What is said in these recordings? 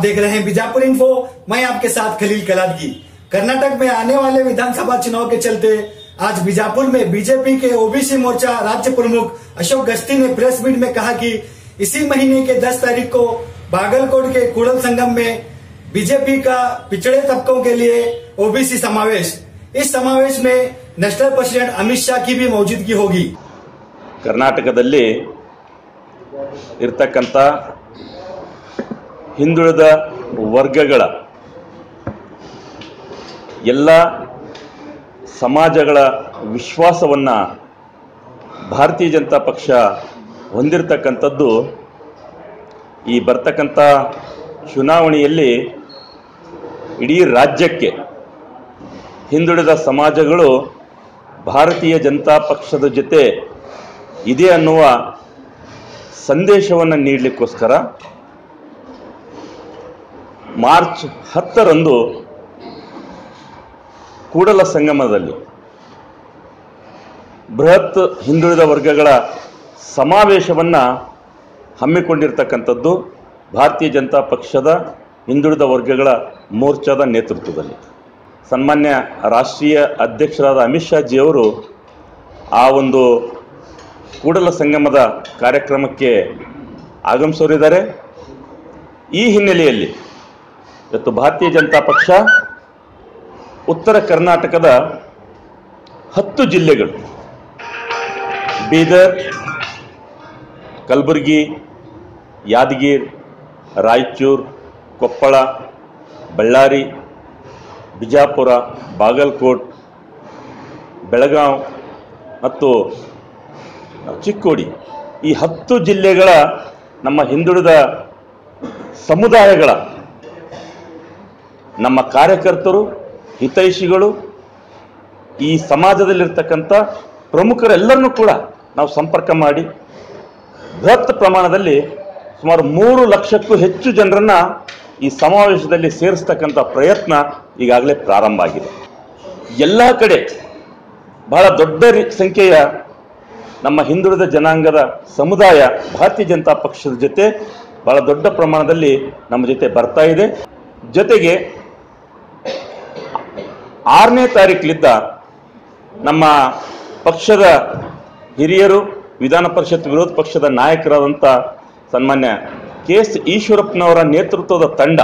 देख रहे हैं बीजापुर इन्फो मैं आपके साथ खलील कलादगी कर्नाटक में आने वाले विधानसभा चुनाव के चलते आज बीजापुर में बीजेपी के ओबीसी मोर्चा राज्य प्रमुख अशोक गस्ती ने प्रेस मीट में कहा कि इसी महीने के 10 तारीख को बागलकोट के कुड़ल संगम में बीजेपी का पिछड़े तबकों के लिए ओबीसी समावेश इस समावेश में नेशनल प्रेसिडेंट अमित शाह की भी मौजूदगी होगी ಕರ್ನಾಟಕದಲ್ಲಿ ಇರ್ತಕ್ಕಂಥ ಹಿಂದುಳಿದ ವರ್ಗಗಳ ಎಲ್ಲ ಸಮಾಜಗಳ ವಿಶ್ವಾಸವನ್ನು ಭಾರತೀಯ ಜನತಾ ಪಕ್ಷ ಹೊಂದಿರತಕ್ಕಂಥದ್ದು ಈ ಬರ್ತಕ್ಕಂಥ ಚುನಾವಣೆಯಲ್ಲಿ ಇಡೀ ರಾಜ್ಯಕ್ಕೆ ಹಿಂದುಳಿದ ಸಮಾಜಗಳು ಭಾರತೀಯ ಜನತಾ ಪಕ್ಷದ ಜೊತೆ ಇದೆ ಅನ್ನುವ ಸಂದೇಶವನ್ನು ನೀಡಲಿಕ್ಕೋಸ್ಕರ ಮಾರ್ಚ್ ಹತ್ತರಂದು ಕೂಡಲ ಸಂಗಮದಲ್ಲಿ ಬೃಹತ್ ಹಿಂದುಳಿದ ವರ್ಗಗಳ ಸಮಾವೇಶವನ್ನು ಹಮ್ಮಿಕೊಂಡಿರ್ತಕ್ಕಂಥದ್ದು ಭಾರತೀಯ ಜನತಾ ಪಕ್ಷದ ಹಿಂದುಳಿದ ವರ್ಗಗಳ ಮೋರ್ಚಾದ ನೇತೃತ್ವದಲ್ಲಿ ಸನ್ಮಾನ್ಯ ರಾಷ್ಟ್ರೀಯ ಅಧ್ಯಕ್ಷರಾದ ಅಮಿತ್ ಶಾ ಜಿಯವರು ಆ ಒಂದು ಕೂಡಲ ಸಂಗಮದ ಕಾರ್ಯಕ್ರಮಕ್ಕೆ ಆಗಮಿಸೋರಿದ್ದಾರೆ ಈ ಹಿನ್ನೆಲೆಯಲ್ಲಿ ಇವತ್ತು ಭಾರತೀಯ ಜನತಾ ಪಕ್ಷ ಉತ್ತರ ಕರ್ನಾಟಕದ ಹತ್ತು ಜಿಲ್ಲೆಗಳು ಬೀದರ್ ಕಲಬುರಗಿ ಯಾದಗಿರ್ ರಾಯಚೂರು ಕೊಪ್ಪಳ ಬಳ್ಳಾರಿ ಬಿಜಾಪುರ ಬಾಗಲಕೋಟ್ ಬೆಳಗಾವ್ ಮತ್ತು ಚಿಕ್ಕೋಡಿ ಈ ಹತ್ತು ಜಿಲ್ಲೆಗಳ ನಮ್ಮ ಹಿಂದುಳಿದ ಸಮುದಾಯಗಳ ನಮ್ಮ ಕಾರ್ಯಕರ್ತರು ಹಿತೈಷಿಗಳು ಈ ಸಮಾಜದಲ್ಲಿರ್ತಕ್ಕಂಥ ಪ್ರಮುಖರೆಲ್ಲರನ್ನೂ ಕೂಡ ನಾವು ಸಂಪರ್ಕ ಮಾಡಿ ಬೃಹತ್ ಪ್ರಮಾಣದಲ್ಲಿ ಸುಮಾರು ಮೂರು ಲಕ್ಷಕ್ಕೂ ಹೆಚ್ಚು ಜನರನ್ನು ಈ ಸಮಾವೇಶದಲ್ಲಿ ಸೇರಿಸ್ತಕ್ಕಂಥ ಪ್ರಯತ್ನ ಈಗಾಗಲೇ ಪ್ರಾರಂಭ ಆಗಿದೆ ಎಲ್ಲ ಕಡೆ ಬಹಳ ದೊಡ್ಡ ರಿ- ಸಂಖ್ಯೆಯ ನಮ್ಮ ಹಿಂದುಳಿದ ಜನಾಂಗದ ಸಮುದಾಯ ಭಾರತೀಯ ಜನತಾ ಪಕ್ಷದ ಜೊತೆ ಬಹಳ ದೊಡ್ಡ ಪ್ರಮಾಣದಲ್ಲಿ ನಮ್ಮ ಜೊತೆ ಬರ್ತಾ ಇದೆ ಜೊತೆಗೆ ಆರನೇ ತಾರೀಕಲಿದ್ದ ನಮ್ಮ ಪಕ್ಷದ ಹಿರಿಯರು ವಿಧಾನ ಪರಿಷತ್ ವಿರೋಧ ಪಕ್ಷದ ನಾಯಕರಾದಂಥ ಸನ್ಮಾನ್ಯ ಕೆ ಎಸ್ ಈಶ್ವರಪ್ಪನವರ ನೇತೃತ್ವದ ತಂಡ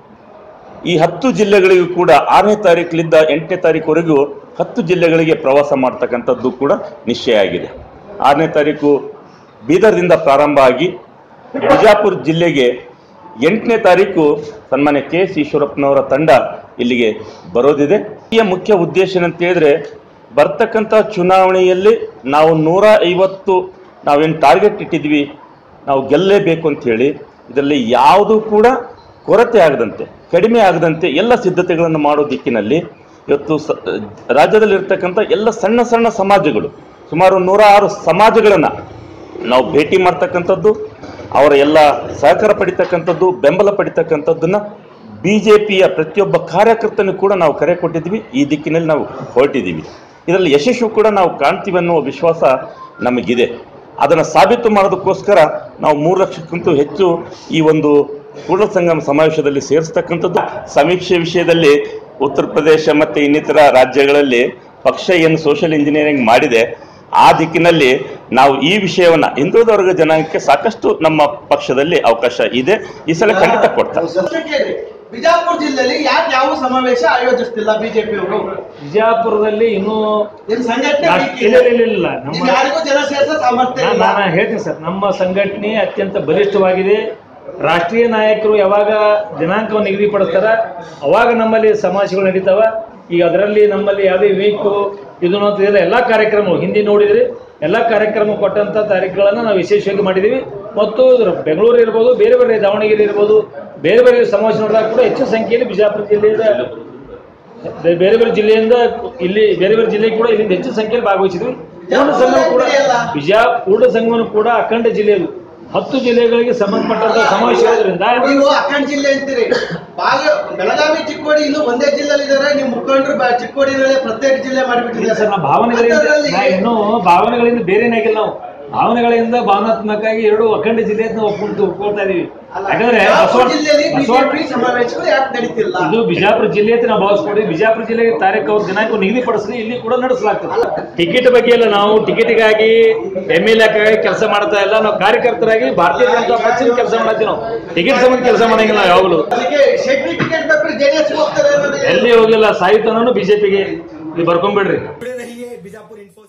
ಈ ಹತ್ತು ಜಿಲ್ಲೆಗಳಿಗೂ ಕೂಡ ಆರನೇ ತಾರೀಕಲಿದ್ದ ಎಂಟನೇ ತಾರೀಕುವರೆಗೂ ಹತ್ತು ಜಿಲ್ಲೆಗಳಿಗೆ ಪ್ರವಾಸ ಮಾಡ್ತಕ್ಕಂಥದ್ದು ಕೂಡ ನಿಶ್ಚಯ ಆಗಿದೆ ಆರನೇ ತಾರೀಕು ಬೀದರ್ದಿಂದ ಪ್ರಾರಂಭ ಆಗಿ ಬಿಜಾಪುರ ಜಿಲ್ಲೆಗೆ ಎಂಟನೇ ತಾರೀಕು ಸನ್ಮಾನ್ಯ ಕೆ ಎಸ್ ಈಶ್ವರಪ್ಪನವರ ತಂಡ ಇಲ್ಲಿಗೆ ಬರೋದಿದೆ ಈ ಮುಖ್ಯ ಉದ್ದೇಶ ಏನಂತ ಹೇಳಿದ್ರೆ ಬರ್ತಕ್ಕಂಥ ಚುನಾವಣೆಯಲ್ಲಿ ನಾವು ನೂರ ಐವತ್ತು ನಾವೇನು ಟಾರ್ಗೆಟ್ ಇಟ್ಟಿದ್ವಿ ನಾವು ಗೆಲ್ಲಲೇಬೇಕು ಅಂತ ಹೇಳಿ ಇದರಲ್ಲಿ ಯಾವುದೂ ಕೂಡ ಕೊರತೆ ಆಗದಂತೆ ಕಡಿಮೆ ಆಗದಂತೆ ಎಲ್ಲ ಸಿದ್ಧತೆಗಳನ್ನು ಮಾಡೋ ದಿಕ್ಕಿನಲ್ಲಿ ಇವತ್ತು ಸ ರಾಜ್ಯದಲ್ಲಿರ್ತಕ್ಕಂಥ ಎಲ್ಲ ಸಣ್ಣ ಸಣ್ಣ ಸಮಾಜಗಳು ಸುಮಾರು ನೂರ ಆರು ಸಮಾಜಗಳನ್ನು ನಾವು ಭೇಟಿ ಮಾಡ್ತಕ್ಕಂಥದ್ದು ಅವರ ಎಲ್ಲ ಸಹಕಾರ ಪಡಿತಕ್ಕಂಥದ್ದು ಬೆಂಬಲ ಪಡಿತಕ್ಕಂಥದ್ದನ್ನು ಬಿ ಜೆ ಪಿಯ ಪ್ರತಿಯೊಬ್ಬ ಕಾರ್ಯಕರ್ತನಿಗೂ ಕೂಡ ನಾವು ಕರೆ ಕೊಟ್ಟಿದ್ವಿ ಈ ದಿಕ್ಕಿನಲ್ಲಿ ನಾವು ಹೊರಟಿದ್ದೀವಿ ಇದರಲ್ಲಿ ಯಶಸ್ಸು ಕೂಡ ನಾವು ಕಾಣ್ತೀವಿ ಅನ್ನುವ ವಿಶ್ವಾಸ ನಮಗಿದೆ ಅದನ್ನು ಸಾಬೀತು ಮಾಡೋದಕ್ಕೋಸ್ಕರ ನಾವು ಮೂರು ಲಕ್ಷಕ್ಕಿಂತ ಹೆಚ್ಚು ಈ ಒಂದು ಕೂಡಲ ಸಂಗಮ ಸಮಾವೇಶದಲ್ಲಿ ಸೇರಿಸ್ತಕ್ಕಂಥದ್ದು ಸಮೀಕ್ಷೆ ವಿಷಯದಲ್ಲಿ ಉತ್ತರ ಪ್ರದೇಶ ಮತ್ತು ಇನ್ನಿತರ ರಾಜ್ಯಗಳಲ್ಲಿ ಪಕ್ಷ ಏನು ಸೋಷಿಯಲ್ ಇಂಜಿನಿಯರಿಂಗ್ ಮಾಡಿದೆ ಆ ದಿಕ್ಕಿನಲ್ಲಿ ನಾವು ಈ ವಿಷಯವನ್ನ ಹಿಂದುಳಿದ ವರ್ಗ ಜನಾಂಗಕ್ಕೆ ಸಾಕಷ್ಟು ನಮ್ಮ ಪಕ್ಷದಲ್ಲಿ ಅವಕಾಶ ಇದೆ ಈ ಸಲ ಖಂಡಿತ ಕೊಡ್ತಾರೆ ಕೇಳಿ ಬಿಜಾಪುರ ಜಿಲ್ಲೆಯಲ್ಲಿ ಯಾಕೆ ಯಾವ ಸಮಾವೇಶ ಆಯೋಜಿಸ್ತಿಲ್ಲ ಬಿಜೆಪಿ ಅವರು ಬಿಜಾಪುರದಲ್ಲಿ ಇನ್ನೂ ಏನ್ ಸಂಘಟನೆ ನಾ- weak ಇಲ್ಲ ಇದೆ. ಇಲ್ಲ ಇಲ್ಲ ಇಲ್ಲ. ನಮ್ಮ ನೀವು ಯಾರಿಗೂ ಜನ ಸೇರಿಸೋ ಸಾಮರ್ಥ್ಯ ನಾ- ಇಲ್ಲ ನಾನು ಹೇಳ್ತೀನಿ ಸರ್ ನಮ್ಮ ಸಂಘಟನೆ ಅತ್ಯಂತ ಬಲಿಷ್ಠವಾಗಿದೆ ರಾಷ್ಟ್ರೀಯ ನಾಯಕರು ಯಾವಾಗ ದಿನಾಂಕವನ್ನು ನಿಗದಿಪಡಿಸ್ತಾರ ಅವಾಗ ನಮ್ಮಲ್ಲಿ ಸಮಾವೇಶಗಳು ನಡೀತಾವ ಈಗ ಅದರಲ್ಲಿ ನಮ್ಮಲ್ಲಿ ಯಾವುದೇ ವೀಕು ಇದು ಅನ್ನೋದಿಲ್ಲ ಎಲ್ಲ ಕಾರ್ಯಕ್ರಮಗಳು ಹಿಂದಿ ನೋಡಿದ್ರಿ ಎಲ್ಲ ಕಾರ್ಯಕ್ರಮ ಕೊಟ್ಟಂಥ ತಾರೀಕುಗಳನ್ನು ನಾವು ವಿಶೇಷವಾಗಿ ಮಾಡಿದ್ದೀವಿ ಮತ್ತು ಬೆಂಗಳೂರು ಇರ್ಬೋದು ಬೇರೆ ಬೇರೆ ದಾವಣಗೆರೆ ಇರ್ಬೋದು ಬೇರೆ ಬೇರೆ ಸಮಾವೇಶ ನೋಡಿದಾಗ ಕೂಡ ಹೆಚ್ಚು ಸಂಖ್ಯೆಯಲ್ಲಿ ಬಿಜಾಪುರ ಜಿಲ್ಲೆಯಿಂದ ಬೇ- ಬೇರೆ ಬೇರೆ ಜಿಲ್ಲೆಯಿಂದ ಇಲ್ಲಿ ಬೇರೆ ಬೇರೆ ಜಿಲ್ಲೆ ಕೂಡ ಇಲ್ಲಿಂದ ಹೆಚ್ಚು ಸಂಖ್ಯೆಯಲ್ಲಿ ಭಾಗವಹಿಸಿದ್ವಿ ಪೂರ್ಣ ಸಂಘ ಕೂಡ ಬಿಜಾ ಪೂರ್ಣ ಸಂಘವನ್ನು ಕೂಡ ಅಖಂಡ ಜಿಲ್ಲೆಯದು ಹತ್ತು ಜಿಲ್ಲೆಗಳಿಗೆ ಸಂಬಂಧಪಟ್ಟಂತ ಸಮಾವೇಶ ಇರೋದ್ರಿಂದ ನೀವು ಅಖಂಡ ಜಿಲ್ಲೆ ಅಂತೀರಿ ಬಾಗ ಬೆಳಗಾವಿ ಚಿಕ್ಕೋಡಿ ಇನ್ನು ಒಂದೇ ಜಿಲ್ಲೆಯಲ್ಲಿ ಇದಾರೆ ನೀವು ಮುಖಂಡರು ಬ- ಚಿಕ್ಕೋಡಿನಲ್ಲಿ ಪ್ರತ್ಯೇಕ ಜಿಲ್ಲೆ ಇಲ್ಲ ಮಾಡಿಬಿಟ್ಟಿದ್ದಾರೆ ಸರ್ ನಾವು ಭಾವನೆಗಳಿಂದ ಅಂಥದ್ರಲ್ಲಿ ನಾ ಇನ್ನೂ ಭಾವನೆಗಳಿಂದ ಬೇರೆನಾಗಿಲ್ಲ ನಾವು ಭಾವನೆಗಳಿಂದ ಭಾವನಾತ್ಮಕವಾಗಿ ಎರಡು ಅಖಂಡ ಜಿಲ್ಲೆ ಅಂತ ನಾವು ಒಪ್ಕೊಂಡು ಒಪ್ಕೊಳ್ತಾ ಇದೀವಿ ಅಲ್ಲ, ಯಾಕಂದ್ರೆ ಬಿಜಾಪುರ ಬಸವ- ಜಿಲ್ಲೆಯಲ್ಲಿ ಬಸವ- ಬಿಜೆಪಿ ಸಮಾವೇಶಗಳು ಯಾಕೆ ನಡೀತಿಲ್ಲ ಇದು ಬಿಜಾಪುರ ಜಿಲ್ಲೆ ಅಂತ ನಾವು ಭಾವಿಸ್ಕೊಂಡ್ವಿ ಬಿಜಾಪುರ ಜಿಲ್ಲೆಗೆ ತಾರೀಕು ಅವ್ರ ದಿನಾಂಕ ನಿಗದಿಪಡಿಸಿ ಇಲ್ಲಿ ಕೂಡ ನಡೆಸಲಾಗ್ತದೆ ಟಿಕೆಟ್ ಬಗ್ಗೆ ಎಲ್ಲ ನಾವು ಟಿಕೆಟ್ಗಾಗಿ ಎಮ್ ಎಲ್ ಎ ಕೆಲಸ ಮಾಡ್ತಾ ಇಲ್ಲ ನಾವು ಕಾರ್ಯಕರ್ತರಾಗಿ ಭಾರತೀಯ ಜನತಾ ಪಕ್ಷದ ಕೆಲಸ ಮಾಡ್ತೀವಿ ನಾವು ಟಿಕೆಟ್ ಸಂಬಂಧ ಕೆಲಸ ಮಾಡಂಗಿಲ್ಲ ನಾವು ಯಾವಾಗಲೂ ಅದಕ್ಕೆ ಶೆಟ್ಟಿ ಟಿಕೆಟ್ ಬೇಕಾದ್ರೆ ಜೆಡಿಎಸ್ ಹೋಗ್ತಾರೆ ಅನ್ನೋದು ಎಲ್ಲಿ ಹೋಗಿಲ್ಲ ಸಾಹಿತ್ಯನೂ ಬಿಜೆಪಿಗೆ ಇಲ್ಲಿ ಬರ್ಕೊಂಡ್ಬಿಡ್ರಿ जुड़े रहिए बीजापुर इन्फो